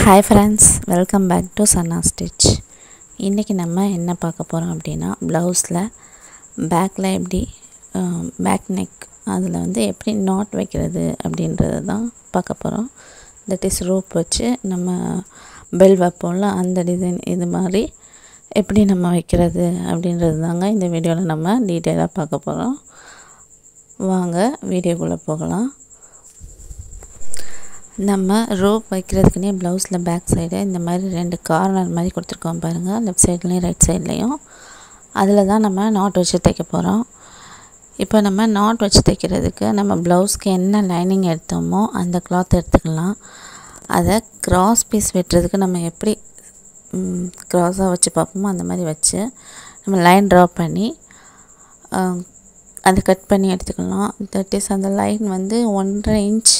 hi friends welcome back to Sanna stitch இன்றைக்கி நம்ம என்ன பார்க்க போகிறோம் அப்படின்னா ப்ளவுஸில் பேக்கில் எப்படி பேக் நெக் அதில் வந்து எப்படி நாட் வைக்கிறது அப்படின்றது தான் பார்க்க போகிறோம் தட் இஸ் ரோப் வச்சு நம்ம பெல் வைப்போம்ல அந்த டிசைன் இது மாதிரி எப்படி நம்ம வைக்கிறது அப்படின்றது தாங்க இந்த வீடியோவில் நம்ம டீட்டெயிலாக பார்க்க போகிறோம் வாங்க வீடியோக்குள்ளே போகலாம் நம்ம ரோப் வைக்கிறதுக்குனே ப்ளவுஸில் பேக் சைடு இந்த மாதிரி ரெண்டு கார்னர் மாதிரி கொடுத்துருக்கோம் பாருங்கள் லெஃப்ட் சைட்லேயும் ரைட் சைட்லேயும் அதில் தான் நம்ம நாட் வச்சு தைக்க போகிறோம் இப்போ நம்ம நாட் வச்சு தைக்கிறதுக்கு நம்ம ப்ளவுஸ்க்கு என்ன லைனிங் எடுத்தோமோ அந்த கிளாத் எடுத்துக்கலாம் அதை கிராஸ் பீஸ் வெட்டுறதுக்கு நம்ம எப்படி க்ராஸாக வச்சு பார்ப்போமோ அந்த மாதிரி வச்சு நம்ம லைன் ட்ரா பண்ணி அதை கட் பண்ணி எடுத்துக்கலாம் தட் இஸ் அந்த லைன் வந்து ஒன்றரை இன்ச்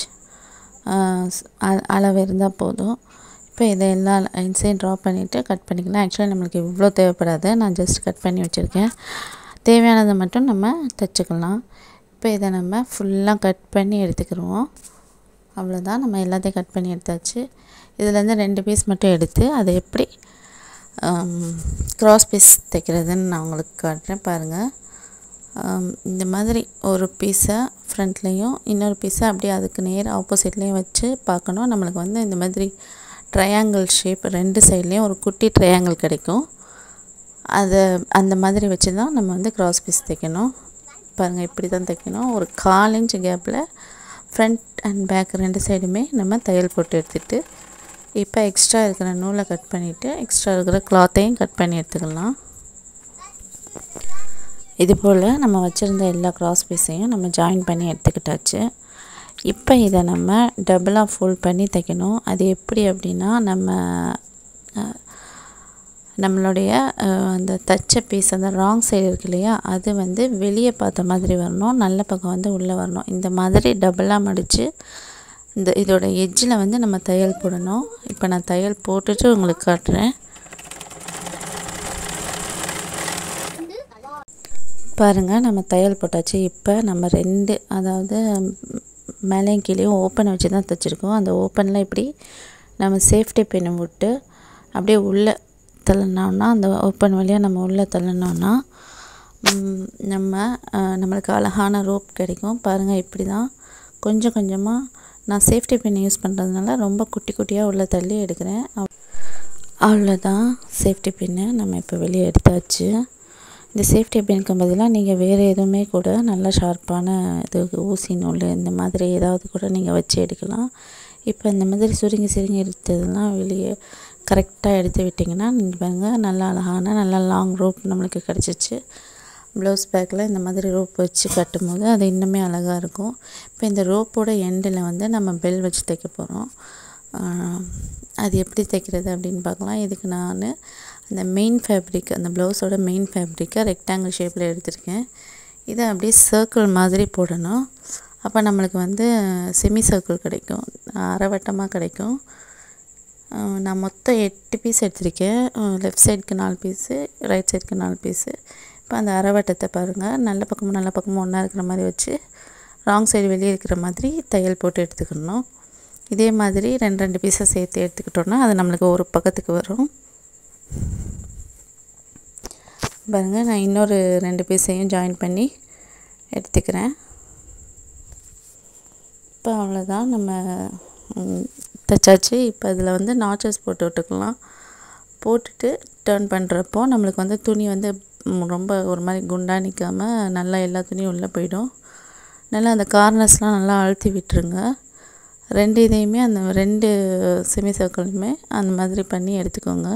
அளவு இருந்தால் போதும் இப்போ இதை எல்லா லைன்ஸையும் ட்ரா பண்ணிவிட்டு கட் பண்ணிக்கலாம் ஆக்சுவலாக நம்மளுக்கு இவ்வளோ தேவைப்படாது நான் ஜஸ்ட் கட் பண்ணி வச்சுருக்கேன் தேவையானதை மட்டும் நம்ம தைச்சிக்கலாம் இப்போ இதை நம்ம ஃபுல்லாக கட் பண்ணி எடுத்துக்கிடுவோம் அவ்வளோதான் நம்ம எல்லாத்தையும் கட் பண்ணி எடுத்தாச்சு இதுலேருந்து ரெண்டு பீஸ் மட்டும் எடுத்து அதை எப்படி க்ராஸ் பீஸ் தைக்கிறதுன்னு நான் உங்களுக்கு காட்டுறேன் பாருங்கள் இந்த மாதிரி ஒரு பீஸை ஃப்ரண்ட்லேயும் இன்னொரு பீஸை அப்படியே அதுக்கு நேர் ஆப்போசிட்லேயும் வச்சு பார்க்கணும் நம்மளுக்கு வந்து இந்த மாதிரி ட்ரையாங்கிள் ஷேப் ரெண்டு சைட்லேயும் ஒரு குட்டி ட்ரையாங்கிள் கிடைக்கும் அதை அந்த மாதிரி வச்சு தான் நம்ம வந்து க்ராஸ் பீஸ் தைக்கணும் பாருங்கள் இப்படி தான் தைக்கணும் ஒரு கால் இன்ச் கேப்பில் ஃப்ரண்ட் அண்ட் பேக் ரெண்டு சைடுமே நம்ம தையல் போட்டு எடுத்துகிட்டு இப்போ எக்ஸ்ட்ரா இருக்கிற நூலை கட் பண்ணிவிட்டு எக்ஸ்ட்ரா இருக்கிற கிளாத்தையும் கட் பண்ணி எடுத்துக்கலாம் இது போல் நம்ம வச்சுருந்த எல்லா க்ராஸ் பீஸையும் நம்ம ஜாயின் பண்ணி எடுத்துக்கிட்டாச்சு இப்போ இதை நம்ம டபுளாக ஃபோல்ட் பண்ணி தைக்கணும் அது எப்படி அப்படின்னா நம்ம நம்மளுடைய அந்த தச்ச பீஸ் அந்த ராங் சைடு இருக்கு இல்லையா அது வந்து வெளியே பார்த்த மாதிரி வரணும் நல்ல பக்கம் வந்து உள்ளே வரணும் இந்த மாதிரி டபுளாக மடித்து இந்த இதோட எட்ஜில் வந்து நம்ம தையல் போடணும் இப்போ நான் தையல் போட்டுட்டு உங்களுக்கு காட்டுறேன் பாருங்கள் நம்ம தையல் போட்டாச்சு இப்போ நம்ம ரெண்டு அதாவது மேலேயும் கீழேயும் ஓப்பன் வச்சு தான் தைச்சிருக்கோம் அந்த ஓப்பனில் இப்படி நம்ம சேஃப்டி பின்னை விட்டு அப்படியே உள்ளே தள்ளினோன்னா அந்த ஓப்பன் வழியாக நம்ம உள்ளே தள்ளினோன்னா நம்ம நம்மளுக்கு அழகான ரோப் கிடைக்கும் பாருங்கள் இப்படி தான் கொஞ்சம் கொஞ்சமாக நான் சேஃப்டி பின் யூஸ் பண்ணுறதுனால ரொம்ப குட்டி குட்டியாக உள்ளே தள்ளி எடுக்கிறேன் அவ்வளோதான் சேஃப்டி பின்னு நம்ம இப்போ வெளியே எடுத்தாச்சு இந்த சேஃப்டி பின்னுக்கு பதிலாக நீங்கள் வேறு எதுவுமே கூட நல்ல ஷார்ப்பான இது ஊசி நூல் இந்த மாதிரி ஏதாவது கூட நீங்கள் வச்சு எடுக்கலாம் இப்போ இந்த மாதிரி சுருங்கி சுருங்கி எடுத்ததெல்லாம் வெளியே கரெக்டாக எடுத்து விட்டிங்கன்னா நீங்கள் பாருங்கள் நல்லா அழகான நல்லா லாங் ரோப் நம்மளுக்கு கிடச்சிச்சு ப்ளவுஸ் பேக்கில் இந்த மாதிரி ரோப் வச்சு கட்டும்போது அது இன்னுமே அழகாக இருக்கும் இப்போ இந்த ரோப்போட எண்டில் வந்து நம்ம பெல் வச்சு தைக்க போகிறோம் அது எப்படி தைக்கிறது அப்படின்னு பார்க்கலாம் இதுக்கு நான் அந்த மெயின் ஃபேப்ரிக் அந்த ப்ளவுஸோட மெயின் ஃபேப்ரிக்கை ரெக்டாங்கிள் ஷேப்பில் எடுத்திருக்கேன் இதை அப்படியே சர்க்கிள் மாதிரி போடணும் அப்போ நம்மளுக்கு வந்து செமி சர்க்கிள் கிடைக்கும் அரைவட்டமாக கிடைக்கும் நான் மொத்தம் எட்டு பீஸ் எடுத்திருக்கேன் லெஃப்ட் சைடுக்கு நாலு பீஸு ரைட் சைடுக்கு நாலு பீஸு இப்போ அந்த அரைவட்டத்தை பாருங்கள் நல்ல பக்கமும் நல்ல பக்கமும் ஒன்றா இருக்கிற மாதிரி வச்சு ராங் சைடு வெளியே இருக்கிற மாதிரி தையல் போட்டு எடுத்துக்கணும் இதே மாதிரி ரெண்டு ரெண்டு பீஸை சேர்த்து எடுத்துக்கிட்டோன்னா அது நம்மளுக்கு ஒரு பக்கத்துக்கு வரும் பாருங்கள் நான் இன்னொரு ரெண்டு பீஸையும் ஜாயின் பண்ணி எடுத்துக்கிறேன் இப்போ அவ்வளோதான் நம்ம தைச்சாச்சு இப்போ இதில் வந்து நாச்சஸ் போட்டு விட்டுக்கலாம் போட்டுட்டு டேர்ன் பண்ணுறப்போ நம்மளுக்கு வந்து துணி வந்து ரொம்ப ஒரு மாதிரி குண்டாக நிற்காமல் நல்லா எல்லா துணியும் உள்ளே போயிடும் நல்லா அந்த கார்னர்ஸ்லாம் நல்லா அழுத்தி விட்டுருங்க ரெண்டு இதையுமே அந்த ரெண்டு செமி சர்க்கிளுமே அந்த மாதிரி பண்ணி எடுத்துக்கோங்க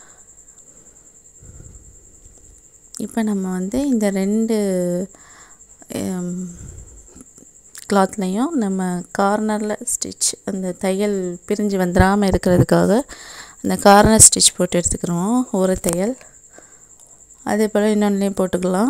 இப்போ நம்ம வந்து இந்த ரெண்டு கிளாத்லேயும் நம்ம கார்னரில் ஸ்டிச் அந்த தையல் பிரிஞ்சு வந்துடாமல் இருக்கிறதுக்காக அந்த கார்னர் ஸ்டிச் போட்டு எடுத்துக்கிறோம் ஒரு தையல் அதே போல் இன்னொன்றுலேயும் போட்டுக்கலாம்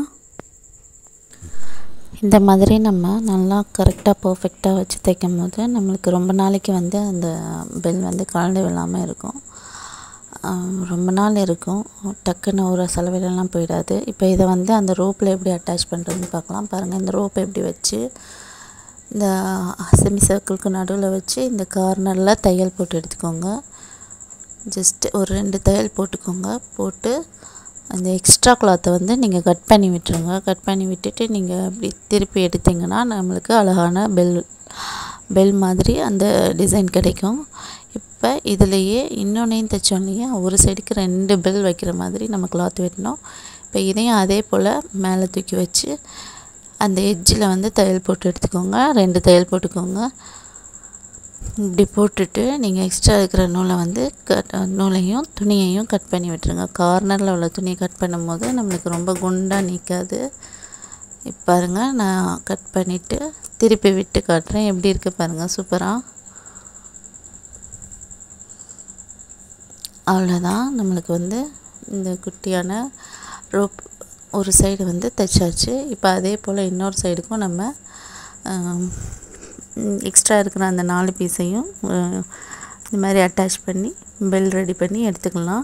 இந்த மாதிரி நம்ம நல்லா கரெக்டாக பர்ஃபெக்டாக வச்சு தைக்கும் போது நம்மளுக்கு ரொம்ப நாளைக்கு வந்து அந்த பெல் வந்து கலந்து விழாமல் இருக்கும் ரொம்ப நாள் இருக்கும் டக்குன்னு ஒரு செலவிலெல்லாம் போயிடாது இப்போ இதை வந்து அந்த ரோப்பில் எப்படி அட்டாச் பண்ணுறதுன்னு பார்க்கலாம் பாருங்கள் இந்த ரோப்பை எப்படி வச்சு இந்த செமி சர்க்கிளுக்கு நடுவில் வச்சு இந்த கார்னரில் தையல் போட்டு எடுத்துக்கோங்க ஜஸ்ட்டு ஒரு ரெண்டு தையல் போட்டுக்கோங்க போட்டு அந்த எக்ஸ்ட்ரா கிளாத்தை வந்து நீங்கள் கட் பண்ணி விட்டுருங்க கட் பண்ணி விட்டுட்டு நீங்கள் அப்படி திருப்பி எடுத்தீங்கன்னா நம்மளுக்கு அழகான பெல் பெல் மாதிரி அந்த டிசைன் கிடைக்கும் இப்போ இதுலேயே இன்னொன்னையும் தைச்சோம் இல்லையா ஒரு சைடுக்கு ரெண்டு பெல் வைக்கிற மாதிரி நம்ம கிளாத் வெட்டணும் இப்போ இதையும் அதே போல் மேலே தூக்கி வச்சு அந்த எட்ஜில் வந்து தையல் போட்டு எடுத்துக்கோங்க ரெண்டு தையல் போட்டுக்கோங்க இப்படி போட்டுட்டு நீங்கள் எக்ஸ்ட்ரா இருக்கிற நூலை வந்து கட் நூலையும் துணியையும் கட் பண்ணி விட்டுருங்க கார்னரில் உள்ள துணியை கட் பண்ணும்போது நம்மளுக்கு ரொம்ப குண்டாக நிற்காது இப்போ பாருங்கள் நான் கட் பண்ணிவிட்டு திருப்பி விட்டு காட்டுறேன் எப்படி இருக்குது பாருங்கள் சூப்பராக அவ்வளோதான் நம்மளுக்கு வந்து இந்த குட்டியான ரோப் ஒரு சைடு வந்து தைச்சாச்சு இப்போ அதே போல் இன்னொரு சைடுக்கும் நம்ம எக்ஸ்ட்ரா இருக்கிற அந்த நாலு பீஸையும் இந்த மாதிரி அட்டாச் பண்ணி பெல் ரெடி பண்ணி எடுத்துக்கலாம்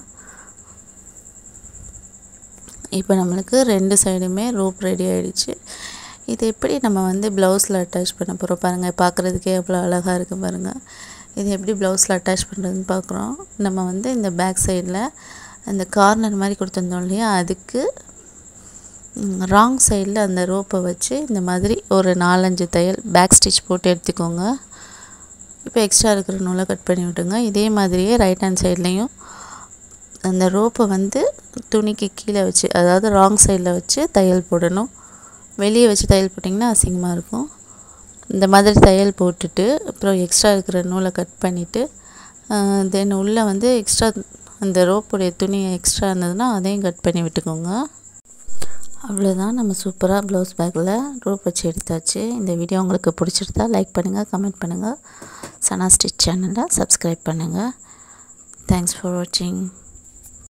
இப்போ நம்மளுக்கு ரெண்டு சைடுமே ரோப் ரெடி ஆகிடுச்சு இது எப்படி நம்ம வந்து ப்ளவுஸில் அட்டாச் பண்ண போகிறோம் பாருங்கள் பார்க்குறதுக்கே எவ்வளோ அழகாக இருக்குது பாருங்கள் இது எப்படி ப்ளவுஸில் அட்டாச் பண்ணுறதுன்னு பார்க்குறோம் நம்ம வந்து இந்த பேக் சைடில் அந்த கார்னர் மாதிரி கொடுத்துருந்தோம் இல்லையா அதுக்கு ராங் சைடில் அந்த ரோப்பை வச்சு இந்த மாதிரி ஒரு நாலஞ்சு தையல் பேக் ஸ்டிச் போட்டு எடுத்துக்கோங்க இப்போ எக்ஸ்ட்ரா இருக்கிற நூலை கட் பண்ணி விட்டுங்க இதே மாதிரியே ரைட் ஹேண்ட் சைட்லேயும் அந்த ரோப்பை வந்து துணிக்கு கீழே வச்சு அதாவது ராங் சைடில் வச்சு தையல் போடணும் வெளியே வச்சு தையல் போட்டிங்கன்னா அசிங்கமாக இருக்கும் இந்த மாதிரி தையல் போட்டுட்டு அப்புறம் எக்ஸ்ட்ரா இருக்கிற நூலை கட் பண்ணிவிட்டு தென் உள்ளே வந்து எக்ஸ்ட்ரா அந்த ரோப்புடைய துணி எக்ஸ்ட்ரா இருந்ததுன்னா அதையும் கட் பண்ணி விட்டுக்கோங்க அவ்வளோதான் நம்ம சூப்பராக ப்ளவுஸ் பேக்கில் ரோப் வச்சு எடுத்தாச்சு இந்த வீடியோ உங்களுக்கு பிடிச்சிருந்தா லைக் பண்ணுங்கள் கமெண்ட் பண்ணுங்கள் சனா ஸ்டிச் சேனலை சப்ஸ்கிரைப் பண்ணுங்கள் தேங்க்ஸ் ஃபார் வாட்சிங்